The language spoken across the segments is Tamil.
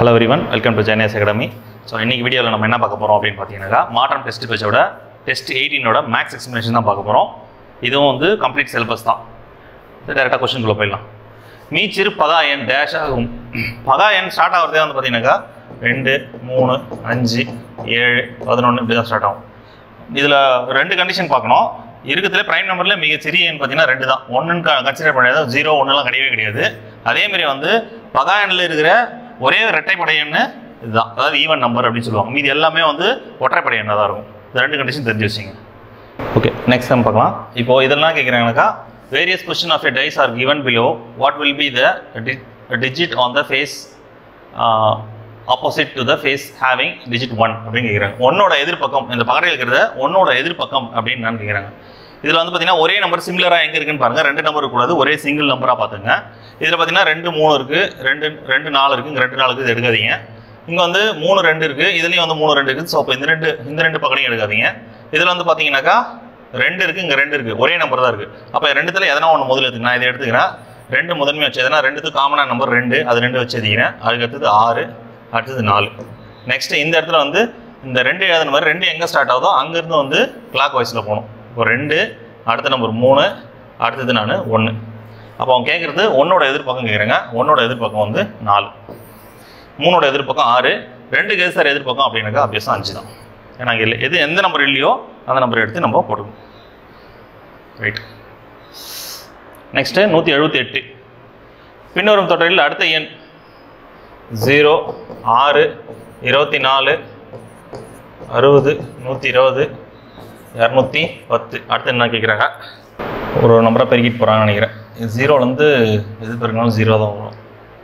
ஹலோ எவ்ரிவன் வெல்கம் டு ஜெனேஸ் அகாடமி ஸோ இன்னைக்கு வீடியோவில் நம்ம என்ன பார்க்க போகிறோம் அப்படின்னு பார்த்தீங்கன்னா மாற்றம் டெஸ்ட் பேஜோட டெஸ்ட் எயிட்டீனோட மேக்ஸ் எக்ஸ்பிளேஷன் தான் பார்க்க போகிறோம் இதுவும் வந்து கம்ப்ளீட் சிலபஸ் தான் டேரெக்டாக கொஸ்டின்குள்ளே போயிடலாம் மீச்சிறு பகா எண் டேஷ் ஆகும் பகா எண் ஸ்டார்ட் ஆகிறதே வந்து பார்த்தீங்கன்னாக்கா ரெண்டு மூணு அஞ்சு ஏழு பதினொன்று இப்படி தான் ஸ்டார்ட் ஆகும் இதில் ரெண்டு கண்டிஷன் பார்க்கணும் இருக்கிறதுல பிரைம் நம்பரில் மிக சிறிய எண் பார்த்தீங்கன்னா ரெண்டு தான் ஒன்றுன்னு கன்சிடர் பண்ணாது ஜீரோ ஒன்றுலாம் கிடையவே கிடையாது அதேமாரி வந்து பகா எண்ணில் இருக்கிற ஒரே இரட்டைப்படை எண்ணு இதுதான் அதாவது ஈவன் நம்பர் அப்படின்னு சொல்லுவாங்க மீதி எல்லாமே வந்து ஒற்றைப்படை எண்ணாக தான் இருக்கும் இந்த ரெண்டு கண்டிஷன் தெரிஞ்சு வச்சுங்க ஓகே நெக்ஸ்ட் டைம் பார்க்கலாம் இப்போ இதெல்லாம் கேட்குறாங்கனாக்கா various question of a dice are given below what will be the di- digit on the face uh, opposite to the face having digit 1 அப்படின்னு கேட்குறாங்க ஒன்னோட எதிர்ப்பக்கம் இந்த பகடையில் இருக்கிறத ஒன்னோட எதிர்ப்பக்கம் அப்படின்னு நான் கேட்குறாங்க இதில் வந்து பார்த்தீங்கன்னா ஒரே நம்பர் சிமிலராக எங்கே இருக்குன்னு பாருங்கள் ரெண்டு நம்பர் கூடாது ஒரே சிங்கிள் நம்பராக பார்த்துங்க இதில் பார்த்தீங்கன்னா ரெண்டு மூணு இருக்குது ரெண்டு ரெண்டு நாலு இருக்குது இங்கே ரெண்டு நாலுக்கு இது எடுக்காதீங்க இங்கே வந்து மூணு ரெண்டு இருக்குது இதுலேயும் வந்து மூணு ரெண்டு இருக்குது ஸோ அப்போ இந்த ரெண்டு இந்த ரெண்டு பக்கடையும் எடுக்காதீங்க இதில் வந்து பார்த்தீங்கன்னாக்கா ரெண்டு இருக்குது இங்கே ரெண்டு இருக்குது ஒரே நம்பர் தான் இருக்குது அப்போ ரெண்டுத்துல எதனா ஒன்று முதல்ல எடுத்துக்க நான் இதை எடுத்துக்கிறேன் ரெண்டு முதன்மை வச்சு எதனா ரெண்டுத்துக்கு காமனான நம்பர் ரெண்டு அது ரெண்டு வச்சு எழுதிக்கிறேன் அதுக்கு அடுத்தது ஆறு அடுத்தது நாலு நெக்ஸ்ட் இந்த இடத்துல வந்து இந்த ரெண்டு எழுதின மாதிரி ரெண்டு எங்கே ஸ்டார்ட் ஆகுதோ அங்கேருந்து வந்து கிளாக் வைஸில் போகணும் இப்போ ரெண்டு அடுத்த நம்பர் மூணு அடுத்தது நான் ஒன்று அப்போ அவங்க கேட்குறது ஒன்னோட எதிர்ப்பக்கம் கேட்குறேங்க ஒன்னோட எதிர்ப்பக்கம் வந்து நாலு மூணோட எதிர்ப்பக்கம் ஆறு ரெண்டு கேஸ் சார் எதிர்ப்பக்கம் அப்படின்னாக்கா அபியஸாக அஞ்சு தான் ஏன்னா இங்கே இல்லை எது எந்த நம்பர் இல்லையோ அந்த நம்பர் எடுத்து நம்ம போட்டுக்கணும் ரைட் நெக்ஸ்ட்டு நூற்றி எழுபத்தி எட்டு பின்வரும் தொடரில் அடுத்த எண் ஜீரோ ஆறு இருபத்தி நாலு அறுபது நூற்றி இருபது இரநூத்தி பத்து அடுத்து என்ன கேட்குறாங்க ஒரு நம்பரை பெருக்கிட்டு போகிறாங்கன்னு நினைக்கிறேன் ஜீரோலேருந்து எது பெருக்கினாலும் ஜீரோ தான் வரும்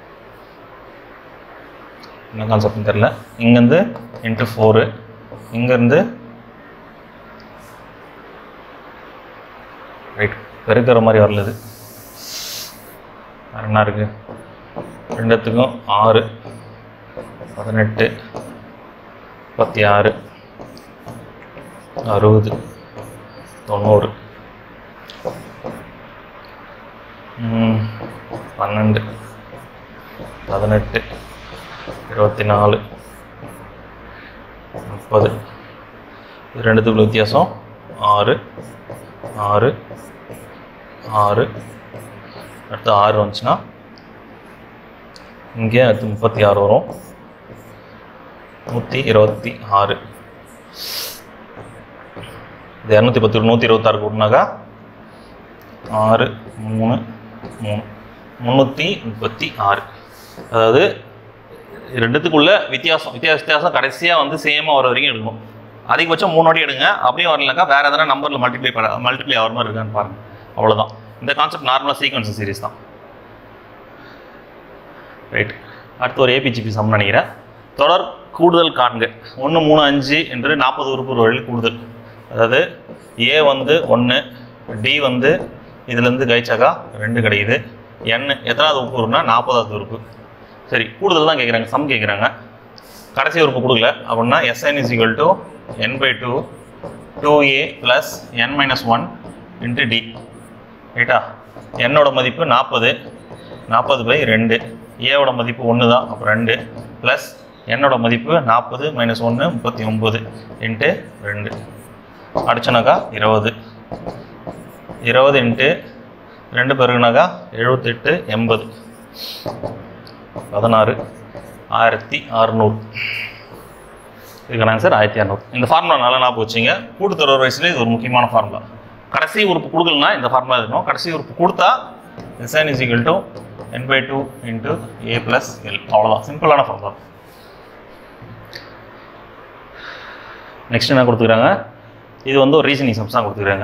என்ன கான்செப்ட்னு தெரில இங்கேருந்து இன்ட்டு ஃபோரு இங்கேருந்து ரைட் பெருக்கிற மாதிரி வரல இது வேறு என்ன இருக்குது ரெண்டுத்துக்கும் ஆறு பதினெட்டு முப்பத்தி ஆறு அறுபது தொண்ணூறு ம், பன்னெண்டு பதினெட்டு இருபத்தி நாலு முப்பது இது ரெண்டுத்துக்குள்ள வித்தியாசம் ஆறு ஆறு ஆறு அடுத்து ஆறு வந்துச்சுன்னா இங்கே அடுத்து முப்பத்தி ஆறு வரும் நூற்றி இருபத்தி ஆறு இது இரநூத்தி பத்து நூற்றி இருபத்தாறு கூட்டினாக்கா ஆறு மூணு மூணு முந்நூற்றி முப்பத்தி ஆறு அதாவது ரெண்டுத்துக்குள்ள வித்தியாசம் வித்தியாச வித்தியாசம் கடைசியாக வந்து சேமாக வர வரைக்கும் எடுக்கணும் அதிகபட்சம் மூணு வாட்டி எடுங்க அப்படியே வரலனாக்கா வேறு எதனா நம்பரில் மல்டிப்ளை பண்ண மல்டிப்ளை ஆகிற மாதிரி இருக்கான்னு பாருங்கள் அவ்வளோதான் இந்த கான்செப்ட் நார்மலாக சீக்வன்ஸ் சீரிஸ் தான் ரைட் அடுத்து ஒரு ஏபிஜிபி சம் நினைக்கிறேன் தொடர் கூடுதல் காண்க ஒன்று மூணு அஞ்சு என்று நாற்பது உறுப்பு வழியில் கூடுதல் அதாவது ஏ வந்து ஒன்று டி வந்து இதுலேருந்து கழிச்சாக்கா ரெண்டு கிடைக்குது என் எத்தனாவது உறுப்பு வரும்னா நாற்பதாவது உறுப்பு சரி கூடுதல் தான் கேட்குறாங்க சம் கேட்குறாங்க கடைசி உறுப்பு கொடுக்கல அப்படின்னா SN is equal to n by two two a plus n minus one into d ரைட்டா என்னோட மதிப்பு நாற்பது நாற்பது பை ரெண்டு ஏவோட மதிப்பு ஒன்று தான் அப்போ ரெண்டு ப்ளஸ் என்னோட மதிப்பு நாற்பது மைனஸ் ஒன்று முப்பத்தி ஒம்பது இன்ட்டு ரெண்டு அடிச்சோனாக்கா இருபது இருபது இன்ட்டு ரெண்டு பேருக்குனாக்கா எழுபத்தெட்டு எண்பது பதினாறு ஆயிரத்தி அறநூறு இதுக்கான ஆன்சர் ஆயிரத்தி அறநூறு இந்த ஃபார்முலா நல்லா ஞாபகம் வச்சுங்க கூட்டுத்தொடர் வயசுல இது ஒரு முக்கியமான ஃபார்முலா கடைசி உறுப்பு கொடுக்கலனா இந்த ஃபார்முலா இருக்கணும் கடைசி உறுப்பு கொடுத்தா SN is equal to n by two into a plus l அவ்வளோதான் சிம்பிளான ஃபார்முலா நெக்ஸ்ட் என்ன கொடுத்துக்கிறாங்க இது வந்து ஒரு ரீசனிங் சம்ஸ் தான் கொடுத்துக்கிறாங்க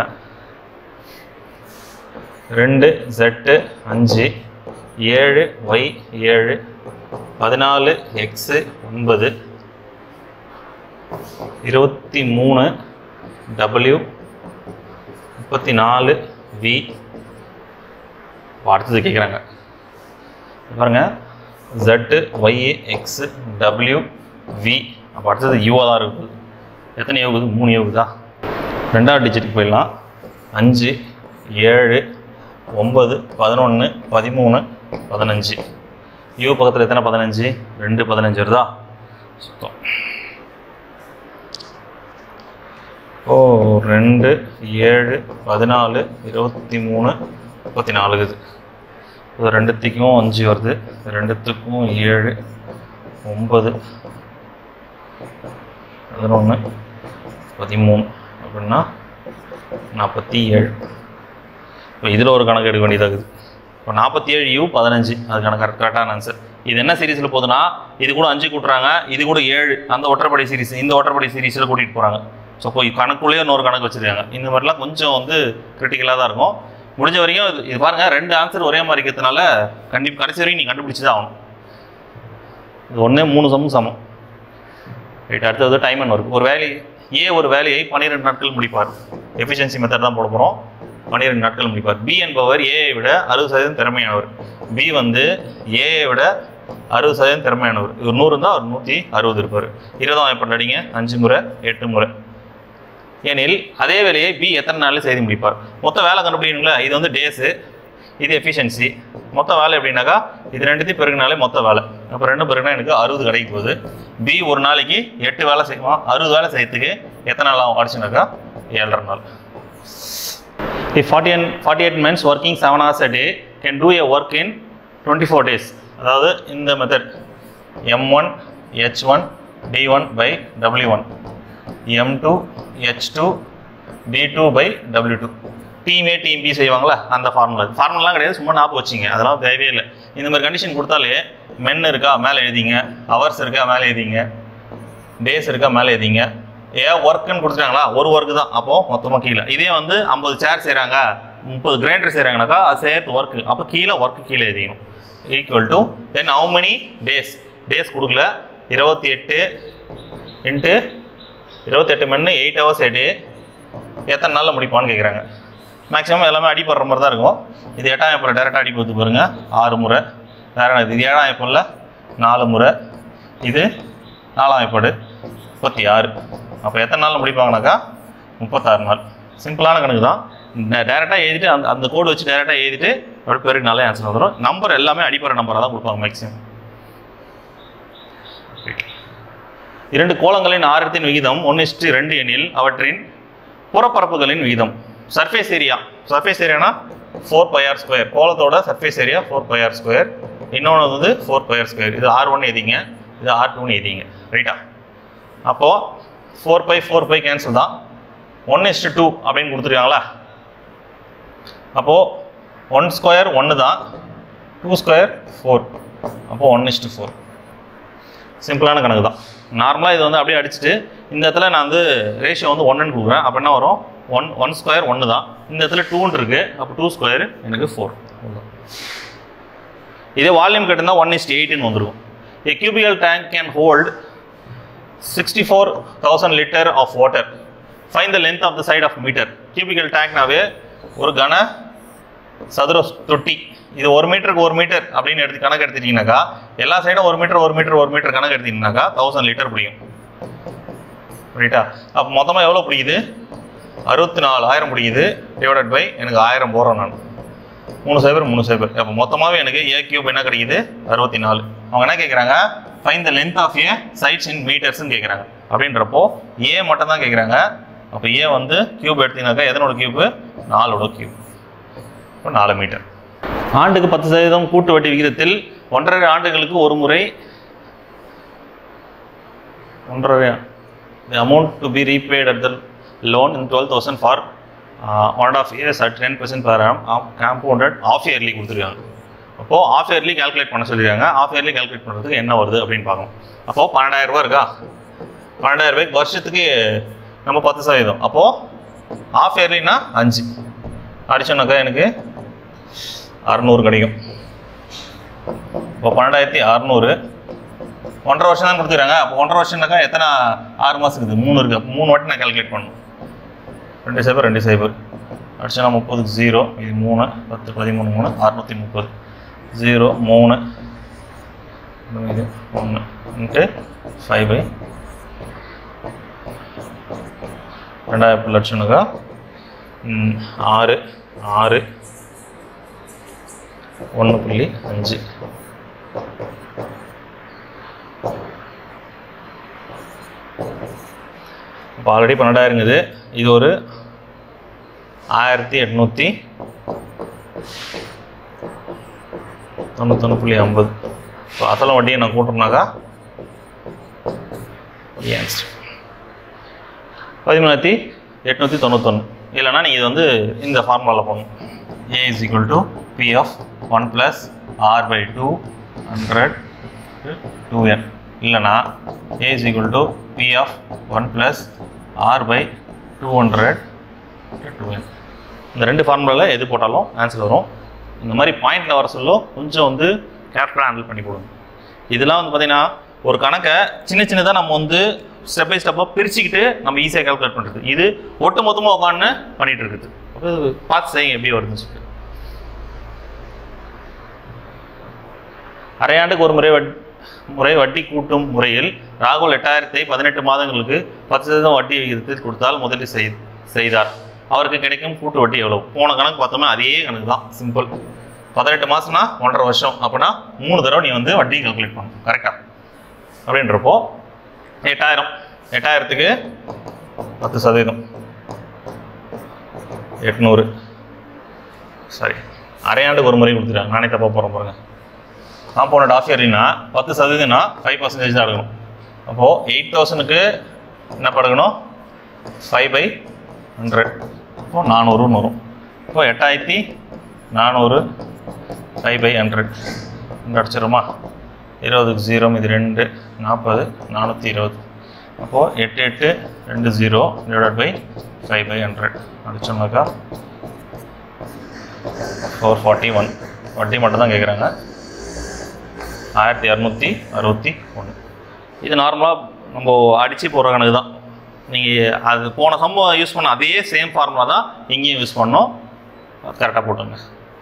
ரெண்டு ஜெட்டு அஞ்சு ஏழு ஒய் ஏழு பதினாலு எக்ஸு ஒன்பது இருபத்தி மூணு டபிள்யூ முப்பத்தி நாலு வி அடுத்தது கேட்குறாங்க பாருங்க ஜெட்டு ஒய் எக்ஸு டபிள்யூ வி அப்போ அடுத்தது யூவாக தான் இருக்குது எத்தனை யோகுது மூணு யோகுதா ரெண்டாவது டிஜிட்டுக்கு போயிடலாம் அஞ்சு ஏழு ஒம்பது பதினொன்று பதிமூணு பதினஞ்சு யூ பக்கத்தில் எத்தனை பதினஞ்சு ரெண்டு பதினஞ்சு வருதா சுத்தம் ஓ ரெண்டு ஏழு பதினாலு இருபத்தி மூணு முப்பத்தி நாலு இது இது ரெண்டுத்துக்கும் அஞ்சு வருது இது ரெண்டுத்துக்கும் ஏழு ஒம்பது பதினொன்று பதிமூணு அப்படின்னா நாற்பத்தி ஏழு இப்போ இதில் ஒரு கணக்கு எடுக்க வேண்டியதாகுது இப்போ நாற்பத்தி ஏழு யூ பதினஞ்சு அதுக்கான கரெக்ட் கரெக்டான ஆன்சர் இது என்ன சீரிஸில் போகுதுன்னா இது கூட அஞ்சு கூட்டுறாங்க இது கூட ஏழு அந்த ஒற்றைப்படை சீரிஸ் இந்த ஒற்றைப்படை சீரிஸில் கூட்டிகிட்டு போகிறாங்க ஸோ இப்போ கணக்குள்ளேயே இன்னொரு கணக்கு வச்சுருக்காங்க இந்த மாதிரிலாம் கொஞ்சம் வந்து கிரிட்டிக்கலாக தான் இருக்கும் முடிஞ்ச வரைக்கும் இது இது பாருங்கள் ரெண்டு ஆன்சர் ஒரே மாதிரி இருக்கிறதுனால கண்டிப்பாக கடைசி வரைக்கும் நீ கண்டுபிடிச்சி தான் ஆகணும் இது ஒன்றே மூணு சமம் சமம் ரைட் அடுத்தது டைம் அண்ட் ஒர்க் ஒரு வேலையை ஏ ஒரு வேலையை பன்னிரெண்டு நாட்கள் முடிப்பார் எஃபிஷியன்சி மெத்தட் தான் போட போகிறோம் பன்னிரெண்டு நாட்கள் முடிப்பார் பி என்பவர் ஏஐ விட அறுபது சதவீதம் திறமையானவர் பி வந்து ஏஐ விட அறுபது சதவீதம் திறமையானவர் இவர் நூறு இருந்தால் அவர் நூற்றி அறுபது இருப்பார் இருபதாம் எப்படி அடிங்க அஞ்சு முறை எட்டு முறை எனில் அதே வேலையை பி எத்தனை நாளில் செய்து முடிப்பார் மொத்த வேலை கண்டுபிடிக்கணுங்களா இது வந்து டேஸு இது எஃபிஷியன்சி மொத்த வேலை எப்படின்னாக்கா இது ரெண்டுத்தையும் பெருகினாலே மொத்த வேலை அப்போ ரெண்டு பெருகினா எனக்கு அறுபது கிடைக்க போகுது பி ஒரு நாளைக்கு எட்டு வேலை செய்வான் அறுபது வேலை செய்யறதுக்கு எத்தனை நாள் ஆகும் அடிச்சுனாக்கா ஏழரை நாள் If 48, 48 men working 7 hours a day can do a work in 24 days அதாவது இந்த method M1 H1 D1 by W1 M2 H2 D2 by W2 team A team B செய்வாங்களா அந்த ஃபார்முலா ஃபார்முலாம் கிடையாது சும்மா ஞாபகம் வச்சிங்க அதெல்லாம் தேவையே இல்லை இந்த மாதிரி கண்டிஷன் கொடுத்தாலே மென் இருக்கா மேலே எழுதிங்க ஹவர்ஸ் இருக்கா மேலே எழுதிங்க டேஸ் இருக்கா மேலே எழுதிங்க ஏன் ஒர்க்குன்னு கொடுத்துட்டாங்களா ஒரு ஒர்க்கு தான் அப்போது மொத்தமாக கீழே இதே வந்து ஐம்பது சேர் செய்கிறாங்க முப்பது கிரைண்டர் செய்கிறாங்கனாக்கா அது சேர்த்து ஒர்க்கு அப்போ கீழே ஒர்க்கு கீழே எழுதிக்கணும் equal to then how many days days கொடுக்கல இருபத்தி எட்டு இன்ட்டு இருபத்தெட்டு மணி எயிட் ஹவர்ஸ் a day எத்தனை நாளில் முடிப்பான்னு கேட்குறாங்க மேக்ஸிமம் எல்லாமே அடிப்படுற மாதிரி தான் இருக்கும் இது எட்டாம் ஏப்பரில் டேரெக்டாக அடி போட்டு பாருங்க ஆறு முறை வேற என்ன இது ஏழாம் ஏப்பரில் நாலு முறை இது நாலாம் ஏற்பாடு முப்பத்தி ஆறு அப்போ எத்தனை நாளில் முடிப்பாங்கனாக்கா முப்பத்தாறு நாள் சிம்பிளான கணக்கு தான் டேரெக்டாக எழுதிட்டு அந்த அந்த கோடு வச்சு டேரெக்டாக எழுதிட்டு அப்படி பேருக்கு நல்ல ஆன்சர் வந்துடும் நம்பர் எல்லாமே அடிப்படை நம்பராக தான் கொடுப்பாங்க மேக்ஸிமம் இரண்டு கோலங்களின் ஆரத்தின் விகிதம் ஒன்று இஸ்டு ரெண்டு எனில் அவற்றின் புறப்பரப்புகளின் விகிதம் சர்ஃபேஸ் ஏரியா சர்ஃபேஸ் ஏரியானா ஃபோர் பையார் ஸ்கொயர் கோலத்தோட surface area four pi r square இன்னொன்று வந்து ஃபோர் பையார் ஸ்கொயர் இது ஆர் ஒன் எதிங்க இது ஆர் டூன்னு எதிங்க ரைட்டா அப்போது four pi four pi cancel தான் ஒன் இஸ்டு டூ அப்படின்னு கொடுத்துருக்காங்களா அப்போது ஒன் ஸ்கொயர் ஒன்று தான் டூ ஸ்கொயர் ஃபோர் அப்போது ஒன் இஸ்டு ஃபோர் சிம்பிளான கணக்கு தான் நார்மலாக இது வந்து அப்படியே அடிச்சுட்டு இந்த இடத்துல நான் வந்து ரேஷியோ வந்து ஒன்றுன்னு கொடுக்குறேன் அப்போ என்ன வரும் ஒன் ஒன் ஸ்கொயர் ஒன்று தான் இந்த இடத்துல டூன்னு இருக்குது அப்போ டூ ஸ்கொயர் எனக்கு ஃபோர் இதே வால்யூம் கேட்டிருந்தா ஒன் இஸ்ட் எயிட்னு வந்துருக்கும் a cubical tank can hold 64000 liter of water find the length of the side of meter cubical tankனாவே ஒரு கன சதுர தொட்டி இது ஒரு மீட்டருக்கு ஒரு மீட்டர் அப்படின்னு எடுத்து கணக்கு எடுத்துட்டீங்கன்னாக்கா எல்லா சைடும் ஒரு மீட்டர் ஒரு மீட்டர் ஒரு மீட்டர் கணக்கு எடுத்தீங்கன்னாக்கா தௌசண்ட் லிட்டர் பிடிக்கும் ரைட்டா அப்போ மொத்தமாக எவ்வளோ பிடிக்குது அறுபத்தி நாலாயிரம் பிடிக்குது டிவைடட் பை எனக்கு ஆயிரம் போடுறேன் நான் மூணு சைபர் மூணு சைபர் அப்போ மொத்தமாகவே எனக்கு ஏ கியூப் என்ன கிடைக்குது அறுபத்தி நாலு அவங்க என்ன கேட்குறாங்க find the length of a sides in மீட்டர்ஸ்னு கேட்குறாங்க அப்படின்றப்போ ஏ மட்டும் தான் கேட்குறாங்க அப்போ ஏ வந்து கியூப் எடுத்தீங்கன்னாக்கா எதனோட கியூப்பு நாலோட கியூப் இப்போ நாலு மீட்டர் ஆண்டுக்கு பத்து சதவீதம் கூட்டு வட்டி விகிதத்தில் ஒன்றரை ஆண்டுகளுக்கு ஒரு முறை ஒன்றரை the amount to be repaid at the loan in 12000 for uh, one and a half years at 10% per annum uh, compounded half yearly கொடுத்துருக்காங்க அப்போது half yearly calculate பண்ண சொல்லியிருக்காங்க half yearly calculate பண்ணுறதுக்கு என்ன வருது அப்படின்னு பார்க்கணும் அப்போது பன்னெண்டாயிரம் ரூபாய் இருக்கா பன்னெண்டாயிரம் ரூபாய்க்கு வருஷத்துக்கு நம்ம பத்து சதவீதம் அப்போது half yearlyனா அஞ்சு அடிச்சோன்னாக்கா எனக்கு அறநூறு கிடைக்கும் இப்போ பன்னெண்டாயிரத்தி அறநூறு ஒன்றரை வருஷம் தான் கொடுத்துருக்காங்க அப்போ ஒன்றரை வருஷம்னாக்கா எத்தனை ஆறு மாதம் இருக்குது மூணு இருக்குது அப்போ மூணு வாட்டி நான் கால்குலேட் பண்ணணும் ரெண்டு சைபர் ரெண்டு சைபர் அடிச்சா முப்பதுக்கு ஜீரோ இது மூணு பத்து பதிமூணு மூணு அறுநூற்றி முப்பது ஜீரோ மூணு இது ஒன்று இன்ட்டு ஃபைவ் பை ரெண்டாயிரத்து லட்சம்னாக்கா ம், ஆறு ஆறு ஒன்று புள்ளி அஞ்சு இப்போ ஆல்ரெடி பன்னெண்டாயிரங்குது இது ஒரு ஆயிரத்தி எட்நூற்றி தொண்ணூத்தொன்று புள்ளி ஐம்பது ஸோ அசலும் வட்டியை நான் கூட்டுறனாக்கா ஏன்ஸ் பதிமூணாயிரத்தி எட்நூற்றி தொண்ணூத்தொன்று இல்லைனா நீங்கள் இது வந்து இந்த ஃபார்முலாவில் போகணும் a is equal to p of one plus r by two hundred two n இல்லைனா a is equal to p of one plus r by two hundred two n இந்த ரெண்டு ஃபார்முலாவில் எது போட்டாலும் ஆன்சர் வரும் இந்த மாதிரி பாயிண்டில் வர சொல்ல கொஞ்சம் வந்து கேர்ஃபுல்லாக ஹேண்டில் பண்ணி கொடுங்க இதெல்லாம் வந்து பார்த்தீங்கன்னா ஒரு கணக்கை சின்ன சின்னதாக நம்ம வந்து ஸ்டெப் பை ஸ்டெப்பாக பிரிச்சுக்கிட்டு நம்ம ஈஸியாக கால்குலேட் பண்ணுறது இது ஒட்டு மொத்தமாக உட்காந்து பண்ணிட்டு இருக்குது அப்போ இது பார்த்து செய்யுங்க எப்படி வருதுன்னு சொல்லிட்டு அரையாண்டுக்கு ஒரு முறை வட் முறை வட்டி கூட்டும் முறையில் ராகுல் எட்டாயிரத்தை பதினெட்டு மாதங்களுக்கு பத்து சதவீதம் வட்டி விகிதத்தில் கொடுத்தால் முதலீடு செய் செய்தார் அவருக்கு கிடைக்கும் கூட்டு வட்டி எவ்வளவு போன கணக்கு பார்த்தோம்னா அதே கணக்கு தான் சிம்பிள் பதினெட்டு மாதம்னா ஒன்றரை வருஷம் அப்படின்னா மூணு தடவை நீ வந்து வட்டி கால்குலேட் பண்ணணும் கரெக்டாக அப்படின்றப்போ எட்டாயிரம் எட்டாயிரத்துக்கு பத்து சதவீதம் எட்நூறு சாரி அரையாண்டுக்கு ஒரு முறை கொடுத்துட்டாங்க நானே தப்பாக போகிறேன் பாருங்க காம்பவுண்ட் ஆஃப் இயர்னா பத்து சதவீதம்னா ஃபைவ் பர்சன்டேஜ் தான் எடுக்கணும் அப்போது எயிட் தௌசண்ட்க்கு என்ன படுக்கணும் ஃபைவ் பை ஹண்ட்ரட் இப்போ நானூறுன்னு வரும் இப்போ எட்டாயிரத்தி நானூறு ஃபைவ் பை ஹண்ட்ரட் ரெண்டு அடிச்சிடுமா இருபதுக்கு ஜீரோ இது ரெண்டு நாற்பது நானூற்றி இருபது அப்போது எட்டு எட்டு ரெண்டு zero divide by five by hundred அடிச்சோம்னாக்கா ஃபோர் ஃபார்ட்டி ஒன் வட்டி மட்டும் தான் கேட்குறாங்க ஆயிரத்தி இரநூத்தி அறுபத்தி ஒன்று இது நார்மலாக நம்ம அடித்து போடுற கணக்கு தான் நீங்கள் அது போன சம்பவம் யூஸ் பண்ண அதே சேம் ஃபார்முலா தான் இங்கேயும் யூஸ் பண்ணோம் கரெக்டாக போட்டுங்க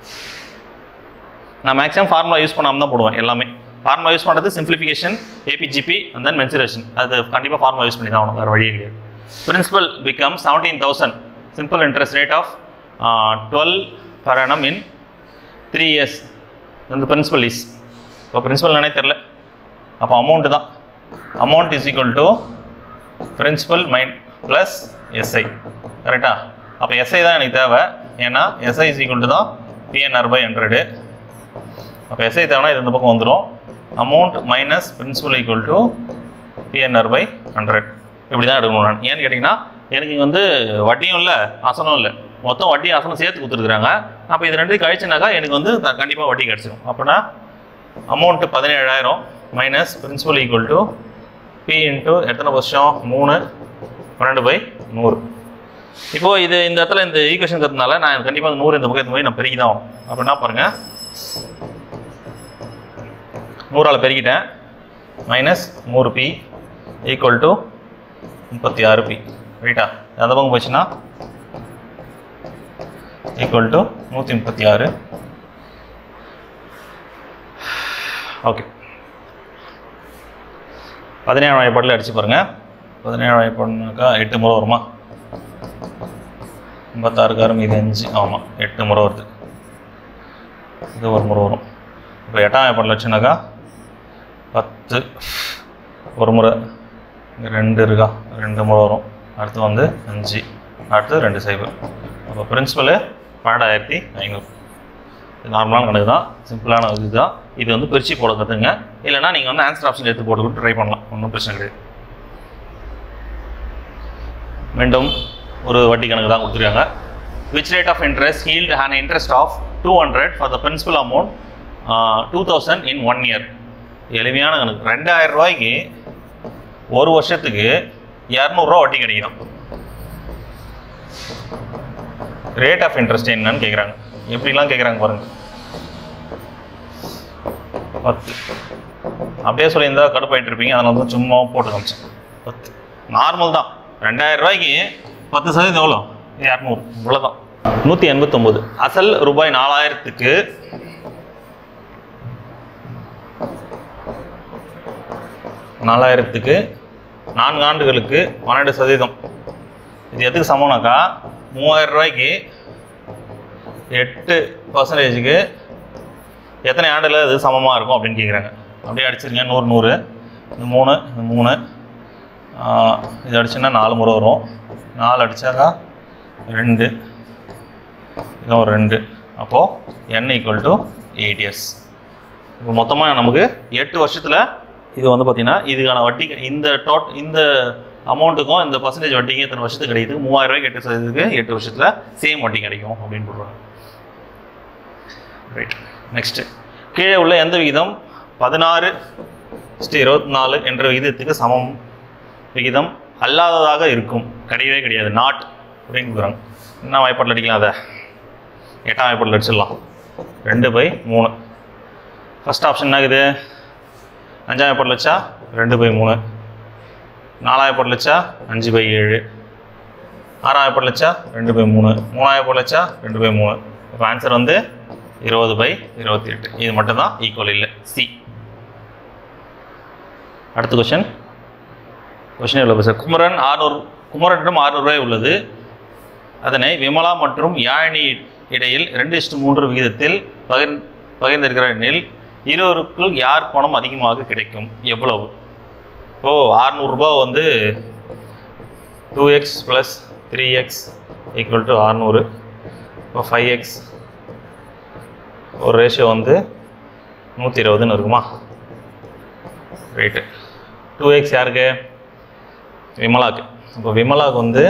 நான் மேக்ஸிமம் ஃபார்முலா யூஸ் பண்ணாமல் தான் போடுவேன் எல்லாமே ஃபார்முலா யூஸ் பண்ணுறது simplification APGP and then mensuration அது கண்டிப்பாக ஃபார்முலா யூஸ் பண்ணி தான் ஆகணும் வேறு வழியே கிடையாது principal become seventeen thousand simple interest rate of twelve per annum in three years இந்த பிரின்சிபல் இஸ் இப்போ பிரின்சிபல் நானே தெரில அப்போ அமௌண்ட்டு தான் amount is equal to principal mind plus SI கரெக்டா அப்போ எஸ்ஐ தான் எனக்கு தேவை ஏன்னா எஸ்ஐ இஸ் ஈக்குவல் டு தான் பிஎன்ஆர் பை ஹண்ட்ரடு அப்போ எஸ்ஐ தேவைன்னா இது இந்த பக்கம் வந்துடும் amount minus principal equal to PNR by hundred இப்படி தான் எடுக்கணும் நான் ஏன்னு கேட்டிங்கன்னா எனக்கு இங்கே வந்து வட்டியும் இல்லை அசனும் இல்லை மொத்தம் வட்டி அசனம் சேர்த்து கொடுத்துருக்குறாங்க அப்போ இது ரெண்டையும் கழிச்சுனாக்கா எனக்கு வந்து கண்டிப்பாக வட்டி கிடச்சிடும் அப்படின்னா அமௌண்ட்டு பதினேழாயிரம் minus principal equal to p into எத்தனை வருஷம் மூணு பன்னெண்டு பை நூறு இப்போது இது இந்த இடத்துல இந்த ஈக்குவேஷன் இருக்கிறதுனால நான் கண்டிப்பாக நூறு இந்த பக்கம் இந்த மாதிரி நான் பெருக்கி தான் ஆகணும் அப்படின்னா பாருங்கள் நூறால் பெருக்கிட்டேன் மைனஸ் நூறு பி ஈக்குவல் டு முப்பத்தி ஆறு பி ரைட்டா அந்த பக்கம் போச்சுன்னா ஈக்குவல் டு நூற்றி முப்பத்தி ஆறு ஓகே பதினேழாம் வாய்ப்பாட்டில் அடிச்சு பாருங்கள் பதினேழாம் வாய்ப்பாடுனாக்கா எட்டு முறை வருமா ஐம்பத்தாறு காரம் இது அஞ்சு ஆமாம் எட்டு முறை வருது இது ஒரு முறை வரும் இப்போ எட்டாம் வாய்ப்பாட்டில் வச்சுனாக்கா பத்து ஒரு முறை இங்கே ரெண்டு இருக்கா ரெண்டு முறை வரும் அடுத்து வந்து அஞ்சு அடுத்து ரெண்டு சைபர் அப்போ பிரின்சிபலு பன்னெண்டாயிரத்தி ஐநூறு இது நார்மலான கணக்கு தான் சிம்பிளான இது தான் இது வந்து பிரித்து போட கற்றுங்க இல்லைனா நீங்கள் வந்து ஆன்சர் ஆப்ஷன் எடுத்து போட்டு ட்ரை பண்ணலாம் ஒன்றும் பிரச்சனை கிடையாது மீண்டும் ஒரு வட்டி கணக்கு தான் கொடுத்துருக்காங்க which rate of interest yield an interest of two hundred for the principal amount two thousand in one year எளிமையான கணக்கு ரெண்டாயிரம் ரூபாய்க்கு ஒரு வருஷத்துக்கு இரநூறுவா வட்டி கிடைக்கும் ரேட் ஆஃப் இன்ட்ரெஸ்ட் என்னன்னு கேட்குறாங்க எப்படிலாம் கேட்குறாங்க பாருங்க பத்து அப்படியே சொல்லியிருந்தா கடுப்பாயிட்டு இருப்பீங்க அதனால தான் சும்மா போட்டு காமிச்சேன் பத்து நார்மல் தான் ரெண்டாயிரம் ரூபாய்க்கு பத்து சதவீதம் எவ்வளோ இரநூறு இவ்வளோதான் நூற்றி எண்பத்தொம்போது அசல் ரூபாய் நாலாயிரத்துக்கு நாலாயிரத்துக்கு நான்கு ஆண்டுகளுக்கு பன்னெண்டு சதவீதம் இது எதுக்கு சமம்னாக்கா மூவாயிரம் ரூபாய்க்கு எட்டு பர்சன்டேஜுக்கு எத்தனை ஆண்டில் இது சமமாக இருக்கும் அப்படின்னு கேட்குறாங்க அப்படியே அடிச்சிருங்க நூறு நூறு இது மூணு இது மூணு ஆஹ், இது அடிச்சுன்னா நாலு முறை வரும் நாலு அடித்தாக்கா ரெண்டு இது ஒரு ரெண்டு அப்போது n equal to eight years இப்போ மொத்தமாக நமக்கு எட்டு வருஷத்தில் இது வந்து பார்த்தீங்கன்னா இதுக்கான வட்டி இந்த டோட் இந்த அமௌண்ட்டுக்கும் இந்த பர்சன்டேஜ் வட்டிக்கு இத்தனை வருஷத்துக்கு கிடைக்குது மூவாயிரம் ரூபாய்க்கு எட்டு சதவீதத்துக்கு எட்டு வருஷத்தில் சேம் வட்டி கிடைக்கும் அப்படின்னு போடுறாங்க ரைட் நெக்ஸ்ட்டு கீழே உள்ள எந்த விகிதம் பதினாறு இருபத்தி நாலு என்ற விகிதத்துக்கு சமம் விகிதம் அல்லாததாக இருக்கும் கிடையவே கிடையாது நாட் அப்படின்னு கொடுக்குறாங்க என்ன வாய்ப்பாட்டில் அடிக்கலாம் அதை எட்டாம் வாய்ப்பாட்டில் அடிச்சிடலாம் ரெண்டு பை மூணு ஃபஸ்ட் ஆப்ஷன் என்ன ஆகுது அஞ்சாம் வாய்ப்பாட்டில் வச்சா ரெண்டு பை மூணு நாலாம் வாய்ப்பாட்டில் வச்சா அஞ்சு பை ஏழு ஆறாம் வாய்ப்பாட்டில் வச்சா ரெண்டு பை மூணு மூணாம் வாய்ப்பாட்டில் வச்சா ரெண்டு பை மூணு இப்போ ஆன்சர் வந்து இருபது பை இருபத்தி எட்டு இது மட்டும் தான் ஈக்குவல் இல்லை சி அடுத்த கொஷின் கொஷின் எவ்வளோ சார் குமரன் ஆறுநூறு குமரனிடம் ஆறுநூறுவாய் உள்ளது அதனை விமலா மற்றும் யாழினி இடையில் ரெண்டு இஷ்டு மூன்று விகிதத்தில் பகிர் பகிர்ந்திருக்கிற எனில் இருவருக்குள் யார் பணம் அதிகமாக கிடைக்கும் எவ்வளவு ஓ ஆறுநூறுபா வந்து two x plus three x equal to ஆறுநூறு இப்போ ஃபைவ் எக்ஸ் ஒரு ரேஷியோ வந்து நூற்றி இருபதுன்னு இருக்குமா ரைட்டு டூ எக்ஸ் யாருக்கு விமலாக்கு இப்போ விமலாக்கு வந்து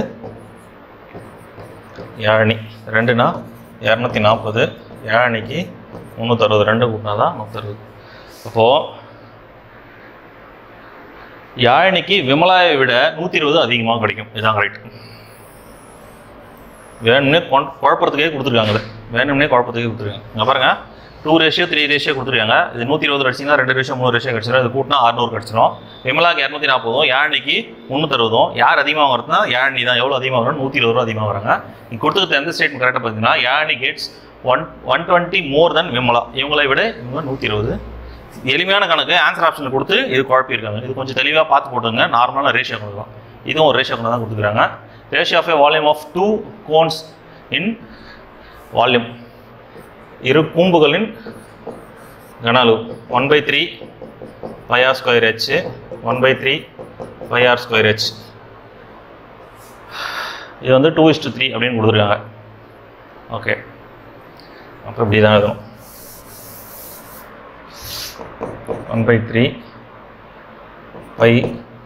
யாழினி ரெண்டுனா இரநூத்தி நாற்பது யாழினிக்கு முந்நூற்றறுபது ரெண்டு கூட்டினா தான் நூற்றறுபது அப்போது யாழினிக்கு விமலாவை விட நூற்றி இருபது அதிகமாக கிடைக்கும் இதுதான் கரெக்ட் வேணும்னே கொண் குழப்பறதுக்கே கொடுத்துருக்காங்க இது வேணும்னே குழப்பத்துக்கே கொடுத்துருக்காங்க இங்கே பாருங்க டூ ரேஷியோ த்ரீ ரேஷியோ கொடுத்துருக்காங்க இது நூற்றி இருபது அடிச்சிங்கன்னா ரெண்டு ரேஷியோ மூணு ரேஷியோ கிடச்சிடும் இது கூட்டினா அறுநூறு கிடச்சிரும் விமலாக்கு இரநூத்தி நாற்பதும் யாழினிக்கு முந்நூற்றறுபதும் யார் அதிகமாக வருதுன்னா யாழினி தான் எவ்வளோ அதிகமாக வரும் நூற்றி இருபது ரூபா அதிகமாக வராங்க இங்கே கொடுத்துருக்க எந்த ஸ்டேட்மெண்ட் கரெக்டாக பார்த்தீங்கன்னா Yazhini gets one one twenty more then Vimala இவங்களை விட இவங்க நூற்றி இருபது எளிமையான கணக்கு ஆன்சர் ஆப்ஷனில் கொடுத்து இது குழப்பியிருக்காங்க இது கொஞ்சம் தெளிவாக பார்த்து போட்டுங்க நார்மலான ரேஷியோ கணக்கு தான் இதுவும் ஒரு ரேஷியோ கணக்கு தான் கொடுத்துருக்காங்க ratio of a volume of two cones in volume இரு கூம்புகளின் கன அளவு one by three five r square h one by three five r square h இது வந்து டூ இஸ்டு த்ரீ அப்படின்னு கொடுத்துருக்காங்க ஓகே அப்போ இப்படி தான் எழுதணும் one by three five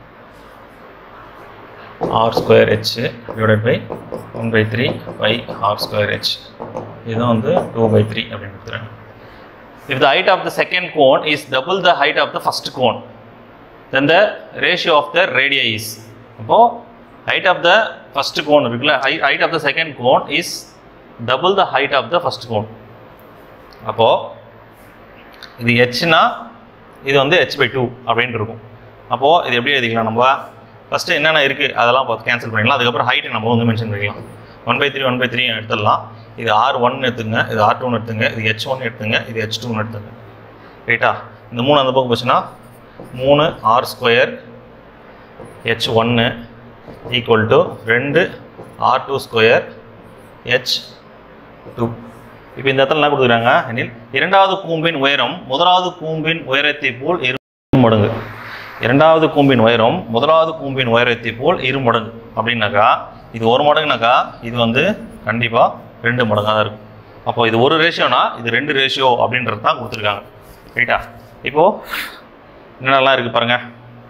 r square h divided by one by three five r square h இதுதான் வந்து டூ பை த்ரீ அப்படின்னு கொடுத்துறாங்க If the height of the second cone is double the height of the first cone, then the ratio of the radii is. அப்போ height of the first cone இருக்குல்ல hei- height of the second cone is double the height of the first cone. அப்போ இது ஹெச்னா இது வந்து ஹெச் பை டூ அப்படின்ட்டு இருக்கும் அப்போது இது எப்படி எழுதிக்கலாம் நம்ம ஃபஸ்ட்டு என்னென்ன இருக்குது அதெல்லாம் பார்த்து கேன்சல் பண்ணிக்கலாம் அதுக்கப்புறம் ஹைட்டை நம்ம வந்து மென்ஷன் பண்ணிக்கலாம் one by three one by three எடுத்துடலாம் இது ஆர் ஒன் எடுத்துங்க இது ஆர் டூன்னு எடுத்துங்க இது ஹெச் ஒன் எடுத்துங்க இது ஹெச் டூன்னு எடுத்துங்க ரைட்டா இந்த மூணு அந்த பக்கம் போச்சுன்னா மூணு ஆர் ஸ்கொயர் ஹெச் ஒன்று ஈக்குவல் டு ரெண்டு r two square h two இப்போ இந்த இடத்துல என்ன கொடுக்குறாங்க எனில் இரண்டாவது கூம்பின் உயரம் முதலாவது கூம்பின் உயரத்தை போல் இரு மடங்கு இரண்டாவது கூம்பின் உயரம் முதலாவது கூம்பின் உயரத்தை போல் இரு மடங்கு அப்படின்னாக்கா இது ஒரு மடங்குனாக்கா இது வந்து கண்டிப்பாக ரெண்டு மடங்காக தான் இருக்கும் அப்போ இது ஒரு ரேஷியோனா இது ரெண்டு ரேஷியோ அப்படின்றது தான் கொடுத்துருக்காங்க ரைட்டா இப்போது என்னென்னலாம் இருக்குது பாருங்கள்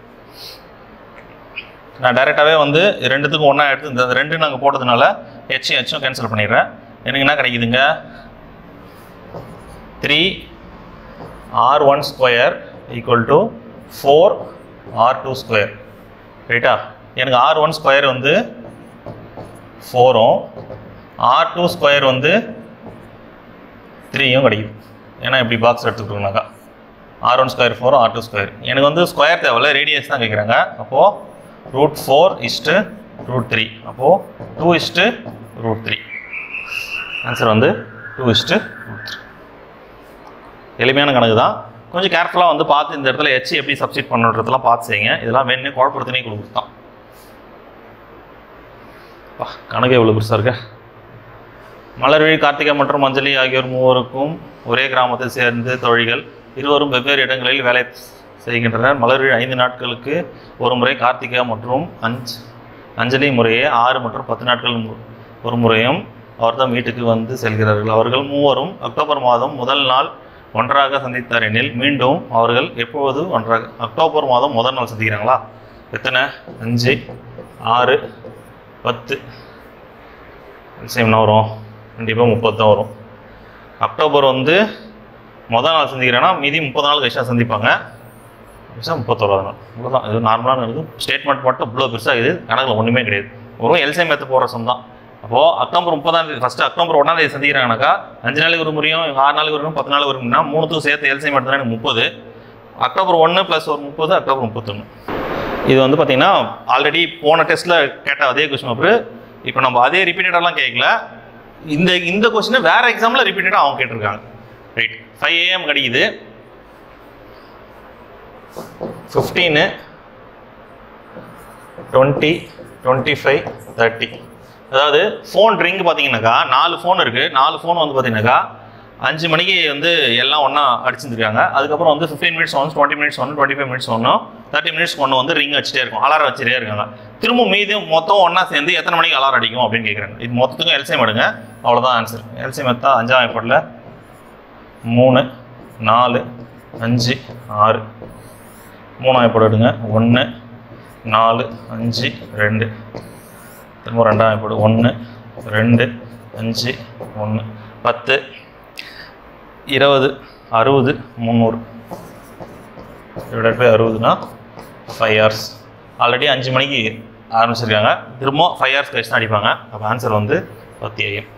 நான் டைரெக்டாகவே வந்து ரெண்டுத்துக்கும் ஒன்றா எடுத்து இந்த ரெண்டு நாங்கள் போட்டதுனால ஹெச் ஹெச்சும் கேன்சல் பண்ணிடுறேன் எனக்கு என்ன கிடைக்குதுங்க three r one square equal to four r two square ரைட்டா எனக்கு ஆர் ஒன் ஸ்கொயர் வந்து ஃபோரும் ஆர் டூ ஸ்கொயர் வந்து த்ரீயும் கிடைக்குது ஏன்னா இப்படி பாக்ஸ் எடுத்துக்கிட்டோம்னாக்கா r one square four r two square எனக்கு வந்து ஸ்கொயர் தேவையில்ல ரேடியஸ் தான் கேட்குறாங்க அப்போது root four is to root three அப்போது two is to root three answer வந்து டூ இஸ்ட்டு ரூட் த்ரீ எளிமையான கணக்கு தான் கொஞ்சம் கேர்ஃபுல்லாக வந்து பார்த்து இந்த இடத்துல எச் எப்படி சப்ஸ்டிட் பண்ணுறதெல்லாம் பார்த்து செய்யுங்க இதெல்லாம் வேணும்னே குழப்பத்தினே கொடுக்குறது தான் கணக்கு எவ்வளோ பெருசாக இருக்க மலர்விழி கார்த்திகா மற்றும் அஞ்சலி ஆகியோர் மூவருக்கும் ஒரே கிராமத்தை சேர்ந்து தொழில்கள் இருவரும் வெவ்வேறு இடங்களில் வேலை செய்கின்றனர் மலர்விழி ஐந்து நாட்களுக்கு ஒரு முறை கார்த்திகா மற்றும் அஞ்ச் அஞ்சலி முறையே ஆறு மற்றும் பத்து நாட்கள் மு- ஒரு முறையும் அவர்தம் வீட்டுக்கு வந்து செல்கிறார்கள் அவர்கள் மூவரும் அக்டோபர் மாதம் முதல் நாள் ஒன்றாக சந்தித்தார் எனில் மீண்டும் அவர்கள் எப்பொழுது ஒன்றாக அக்டோபர் மாதம் முதல் நாள் சந்திக்கிறாங்களா எத்தனை அஞ்சு ஆறு பத்து நிச்சயம் என்ன வரும் கண்டிப்பாக முப்பது தான் வரும் அக்டோபர் வந்து முதல் நாள் சந்திக்கிறேன்னா மீதி முப்பது நாள் கழிச்சா சந்திப்பாங்க கழிச்சா முப்பத்தோராது நாள் இவ்வளோதான் இது நார்மலான இருக்குது ஸ்டேட்மெண்ட் மட்டும் இவ்வளோ பெருசாக இது கணக்கில் ஒன்றுமே கிடையாது வெறும் எல்சிஎம் எடுத்து போகிற சம் தான் அப்போது அக்டோபர் முப்பதாம் தேதி ஃபஸ்ட்டு அக்டோபர் ஒன்றாம் தேதி சந்திக்கிறாங்கனாக்கா அஞ்சு நாளைக்கு ஒரு முறையும் ஆறு நாளைக்கு ஒரு முறையும் பத்து நாளைக்கு ஒரு முறைனா மூணுத்துக்கும் சேர்த்து எல்சிஎம் எடுத்தா எனக்கு முப்பது அக்டோபர் ஒன்று ப்ளஸ் ஒரு முப்பது அக்டோபர் முப்பத்தொன்று இது வந்து பார்த்தீங்கன்னா ஆல்ரெடி போன டெஸ்ட்டில் கேட்ட அதே கொஸ்டின் பேப்பர் இப்போ நம்ம அதே ரிப்பீட்டடெல்லாம் கேட்கல இந்த இந்த கொஸ்டினை வேற எக்ஸாமில் ரிப்பீட்டடாக அவங்க கேட்டிருக்காங்க ரைட் ஃபைவ் ஏஎம் கிடைக்குது fifteen twenty twenty five thirty அதாவது ஃபோன் ரிங் பார்த்தீங்கன்னாக்கா நாலு ஃபோன் இருக்குது நாலு ஃபோன் வந்து பார்த்தீங்கன்னாக்கா அஞ்சு மணிக்கு வந்து எல்லாம் ஒன்றா அடிச்சிருந்துருக்காங்க அதுக்கப்புறம் வந்து ஃபிஃப்டீன் மினிட்ஸ் ஒன்று டுவெண்ட்டி மினிட்ஸ் ஒன்று டுவெண்ட்டி ஃபைவ் மினிட்ஸ் ஒன்றும் தேர்ட்டி மினிட்ஸ் ஒன்று வந்து ரிங் வச்சுட்டே இருக்கும் அலாரம் வச்சுட்டே இருக்காங்க திரும்ப மீதி மொத்தம் ஒன்றா சேர்ந்து எத்தனை மணிக்கு அலாரம் அடிக்கும் அப்படின்னு கேட்குறாங்க இது மொத்தத்துக்கும் எல்சிஎம் எடுங்க அவ்வளோதான் ஆன்சர் எல்சிஎம் எடுத்தா அஞ்சாம் ஏற்படல மூணு நாலு அஞ்சு ஆறு மூணாம் ஏற்பாடு எடுங்க ஒன்று நாலு அஞ்சு ரெண்டு திரும்ப ரெண்டாம் ஏற்பாடு ஒன்று ரெண்டு அஞ்சு ஒன்று பத்து இருபது அறுபது முந்நூறு டிவைட் பை அறுபதுனா ஃபைவ் ஹவர்ஸ் ஆல்ரெடி அஞ்சு மணிக்கு ஆரம்பிச்சிருக்காங்க திரும்ப ஃபைவ் ஹவர்ஸ் கழிச்சு தான் அடிப்பாங்க அப்போ ஆன்சர் வந்து பத்து AM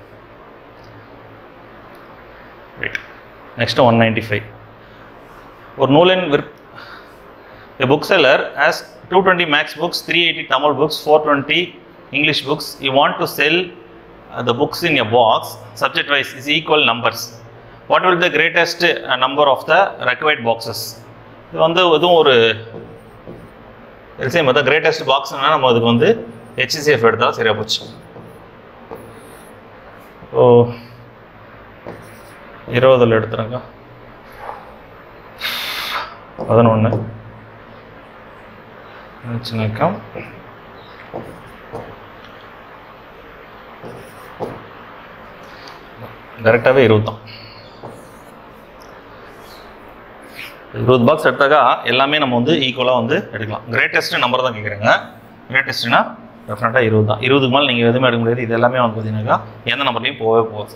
right next one ninety five ஒரு நூலின் விற் A bookseller has 220 max books, 380 Tamil books, 420 English books. You want to sell uh, the books in a box, subject wise is equal numbers. What will the greatest uh, number of the required boxes? இது வந்து இதுவும் ஒரு எல்சிஎம் தான் கிரேட்டஸ்ட் பாக்ஸ்னா நம்ம அதுக்கு வந்து ஹெச்சிசிஎஃப் எடுத்தால் சரியா போச்சு ஓ இருபதில் எடுத்துறேங்க பதினொன்று சின்னக்கம் டேரெக்டாகவே இருபது தான் இருபது பாக்ஸ் எடுத்தாக்கா எல்லாமே நம்ம வந்து ஈக்குவலாக வந்து எடுக்கலாம் கிரேட்டஸ்ட் நம்பர் தான் கேட்குறேங்க கிரேட்டஸ்ட்னா டெஃபினட்டாக இருபது தான் இருபதுக்கு மேலே நீங்கள் எதுவுமே எடுக்க முடியாது இது எல்லாமே வந்து பார்த்தீங்கன்னாக்கா எந்த நம்பர்லையும் போகவே போகாது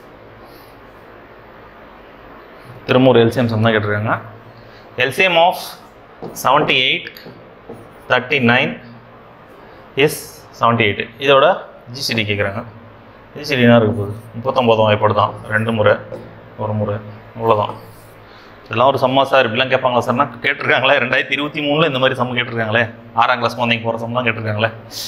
திரும்ப ஒரு எல்சிஎம் சம் தான் கேட்டிருக்காங்க LCM of seventy eight thirty nine is seventy eight இதோட ஜிசிடி கேட்குறாங்க ஜிசிடினா இருக்க போகுது முப்பத்தொம்போதும் வாய்ப்பாடு தான் ரெண்டு முறை ஒரு முறை அவ்வளோதான் இதெல்லாம் ஒரு சம்மா சார் இப்படிலாம் கேட்பாங்களா சார்னா கேட்டிருக்காங்களே ரெண்டாயிரத்தி இருபத்தி மூணில் இந்த மாதிரி சம் கேட்டிருக்காங்களே ஆறாம் கிளாஸ் குழந்தைங்க போகிற சம் தான் கேட்டிருக்காங்களே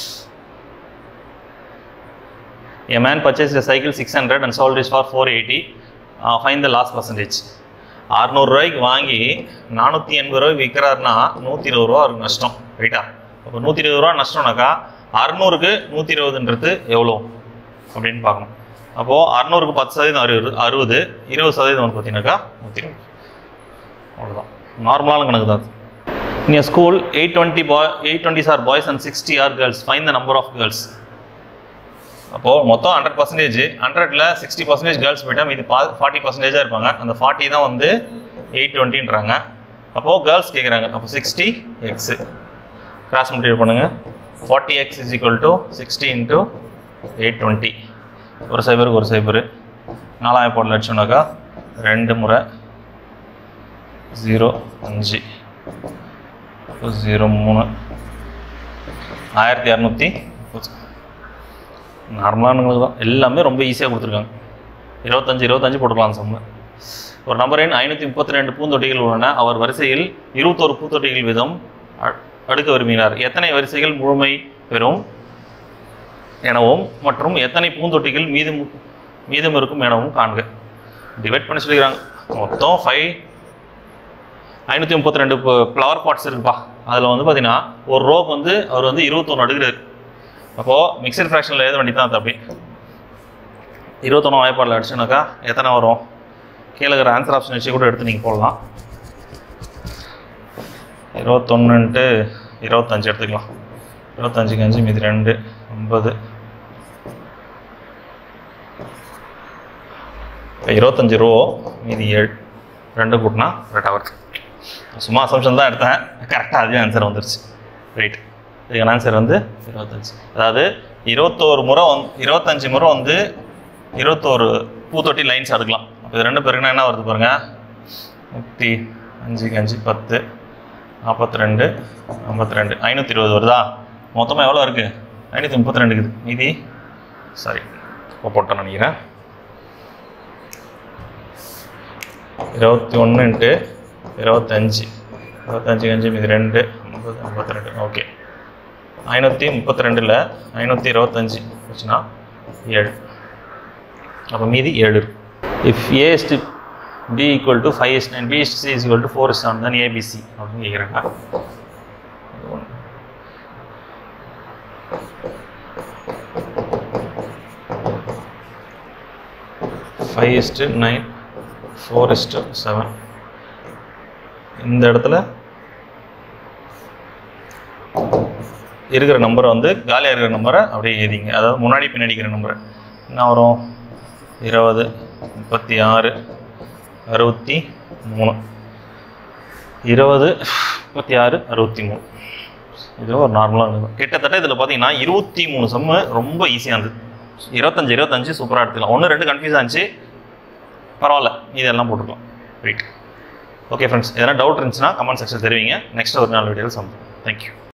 A man purchased a cycle 600 and sold it for 480. Uh, find the last percentage. அறநூறுரூவாய்க்கு வாங்கி நானூற்றி எண்பது ரூபாய்க்கு விற்கிறாருன்னா நூற்றி இருபது ரூபா அவருக்கு நஷ்டம் ரைட்டா அப்போ நூற்றி இருபது ரூபா நஷ்டம்னாக்கா அறநூறுக்கு நூற்றி இருபதுன்றது எவ்வளோ அப்படின்னு பார்க்கணும் அப்போது அறநூறுக்கு பத்து சதவீதம் அறுபது அறுபது இருபது சதவீதம் வந்து பார்த்தீங்கன்னாக்கா நூற்றி இருபது அவ்வளோதான் நார்மலான கணக்கு தான் in school eight twenty boy eight twenty sir boys and sixty are girls find the number of girls அப்போது மொத்தம் ஹண்ட்ரட் பர்சன்டேஜ் ஹண்ட்ரட்ல சிக்ஸ்டி பர்சன்டேஜ் கேர்ள்ஸ் போயிட்டா மீதி பா ஃபார்ட்டி பர்சன்டேஜாக இருப்பாங்க அந்த ஃபார்ட்டி தான் வந்து எயிட் டுவெண்ட்டின்றாங்க அப்போது கேர்ள்ஸ் கேட்குறாங்க அப்போ சிக்ஸ்டி எக்ஸு கிராஸ் மல்டிபிள் பண்ணுங்கள் forty x is equal to sixty into eight twenty ஒரு சைபருக்கு ஒரு சைபரு நாலாயிரம் போட்டில் அடிச்சோம்னாக்கா ரெண்டு முறை ஜீரோ அஞ்சு ஜீரோ மூணு ஆயிரத்தி இரநூத்தி நார்மலானவங்களுக்கு தான் எல்லாமே ரொம்ப ஈஸியாக கொடுத்துருக்காங்க இருபத்தஞ்சு இருபத்தஞ்சு போட்டுக்கலாம் சம்ம ஒரு நபரின் ஐநூற்றி முப்பத்தி ரெண்டு பூந்தொட்டிகள் உள்ளன அவர் வரிசையில் இருபத்தோரு பூந்தொட்டிகள் வீதம் அ- அடுக்க விரும்பினார் எத்தனை வரிசைகள் முழுமை பெறும் எனவும் மற்றும் எத்தனை பூந்தொட்டிகள் மீதம் மீதம் இருக்கும் எனவும் காண்க டிவைட் பண்ணி சொல்லிக்கிறாங்க மொத்தம் ஃபைவ் ஐநூற்றி முப்பத்தி ரெண்டு ஃப்ளவர் பாட்ஸ் இருக்குப்பா அதில் வந்து பார்த்தீங்கன்னா ஒரு ரோக்கு வந்து அவர் வந்து இருபத்தொன்று அடுக்கிறார் அப்போது மிக்சர் ஃப்ராக்ஷனில் எழுத வேண்டியது தான் அப்படி இருபத்தொன்று வாய்ப்பாடில் அடிச்சுனாக்கா எத்தனை வரும் கீழே இருக்கிற ஆன்சர் ஆப்ஷன் வச்சு கூட எடுத்து நீங்கள் போடலாம் இருபத்தொன்னுன்ட்டு இருபத்தஞ்சு எடுத்துக்கலாம் இருபத்தஞ்சுக்கு அஞ்சு மீதி ரெண்டு ஐம்பது இப்போ இருபத்தஞ்சு ரூபா மீதி ஏழு ரெண்டு கூட்டினா கரெக்டாக வருது சும்மா அசம்ஷன் தான் எடுத்தேன் கரெக்டாக அதுவே ஆன்சர் வந்துருச்சு ரைட் இதுக்கான ஆன்சர் வந்து இருபத்தஞ்சு அதாவது இருபத்தோரு முறை வந்து இருபத்தஞ்சு முறை வந்து இருபத்தோரு பூத்தொட்டி லைன்ஸ் எடுக்கலாம் அப்போ இது ரெண்டு பேருக்குன்னா என்ன வருது பாருங்க நூற்றி அஞ்சுக்கு அஞ்சு பத்து நாற்பத்தி ரெண்டு ஐம்பத்தி ரெண்டு ஐநூற்றி இருபது வருதா மொத்தமாக எவ்வளோ இருக்குது ஐநூற்றி முப்பத்தி ரெண்டு இருக்குது மீதி சாரி இப்போ போட்டேன் நினைக்கிறேன் இருபத்தி ஒன்று இன்ட்டு இருபத்தஞ்சி இருபத்தஞ்சி அஞ்சு மீதி ரெண்டு ஐம்பது ஐம்பத்தி ரெண்டு ஓகே ஐநூற்றி முப்பத்தி ரெண்டில் ஐநூற்றி இருபத்தஞ்சி வச்சுன்னா ஏழு அப்போ மீதி ஏழு if A is to B equal to five is nine B is C is equal to four is seven தான் ஏபிசி அப்படின்னு கேட்குறாங்க five is to nine four is to seven இந்த இடத்துல இருக்கிற நம்பரை வந்து காலியாக இருக்கிற நம்பரை அப்படியே எழுதிங்க அதாவது முன்னாடி பின்னாடி இருக்கிற நம்பரை என்ன வரும் இருபது முப்பத்தி ஆறு அறுபத்தி மூணு இருபது முப்பத்தி ஆறு அறுபத்தி மூணு இது ஒரு நார்மலாக இருக்கும் கிட்டத்தட்ட இதில் பார்த்தீங்கன்னா இருபத்தி மூணு செம்மு ரொம்ப ஈஸியாக இருந்தது இருபத்தஞ்சு இருபத்தஞ்சு சூப்பராக எடுத்துக்கலாம் ஒன்று ரெண்டு கன்ஃபியூஸ் ஆச்சு பரவாயில்ல இதெல்லாம் போட்டுக்கலாம் ரைட் ஓகே ஃப்ரெண்ட்ஸ் எதனா டவுட் இருந்துச்சுன்னா கமெண்ட் செக்ஷன் தெரிவிங்க நெக்ஸ்ட் ஒரு நாள் வீடியோவில் சம்பவம் தேங்க்யூ